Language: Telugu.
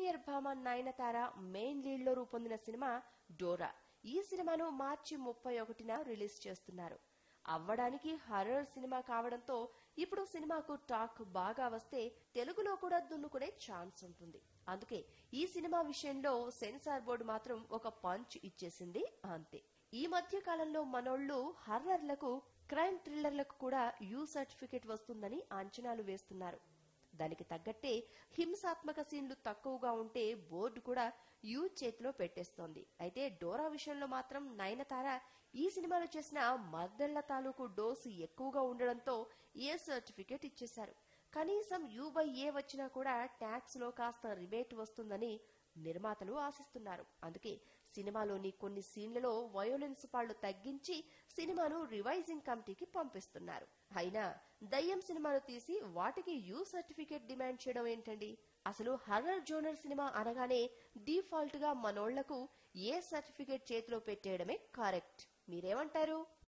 జూనియర్ భామ నయనతార మెయిన్ లీడ్ లో రూపొందిన సినిమా డోరా ఈ సినిమాను మార్చి ముప్పై ఒకటిన రిలీజ్ చేస్తున్నారు అవ్వడానికి హర్రర్ సినిమా కావడంతో ఇప్పుడు సినిమాకు టాక్ బాగా వస్తే తెలుగులో కూడా దున్నుకునే ఛాన్స్ ఉంటుంది అందుకే ఈ సినిమా విషయంలో సెన్సార్ బోర్డు మాత్రం ఒక పంచ్ ఇచ్చేసింది అంతే ఈ మధ్య కాలంలో మనోళ్లు హర్రర్లకు క్రైమ్ థ్రిల్లర్లకు కూడా యూ సర్టిఫికెట్ వస్తుందని అంచనాలు వేస్తున్నారు దానికి తగ్గట్టే హింసాత్మక సీన్లు తక్కువగా ఉంటే బోర్డు కూడా యూ చేతిలో పెట్టేస్తోంది అయితే డోరా విషయంలో మాత్రం నయనతార ఈ సినిమాలో చేసిన మర్దళ్ల తాలూకు డోసు ఎక్కువగా ఉండడంతో ఏ సర్టిఫికెట్ ఇచ్చేశారు కనీసం యూ బై ఏ వచ్చినా కూడా ట్యాక్స్ లో కాస్త రిబేట్ వస్తుందని నిర్మాతలు ఆశిస్తున్నారు అందుకే సినిమాలోని కొన్ని సీన్లలో వయోలెన్స్ పాళ్లు తగ్గించి సినిమాను రివైజింగ్ కమిటీకి పంపిస్తున్నారు అయినా దయ్యం సినిమాలు తీసి వాటికి యూ సర్టిఫికేట్ డిమాండ్ చేయడం ఏంటండి అసలు హర్రర్ జోనర్ సినిమా అనగానే డిఫాల్ట్ గా మనోళ్లకు ఏ సర్టిఫికేట్ చేతిలో పెట్టేయడమే కరెక్ట్ మీరేమంటారు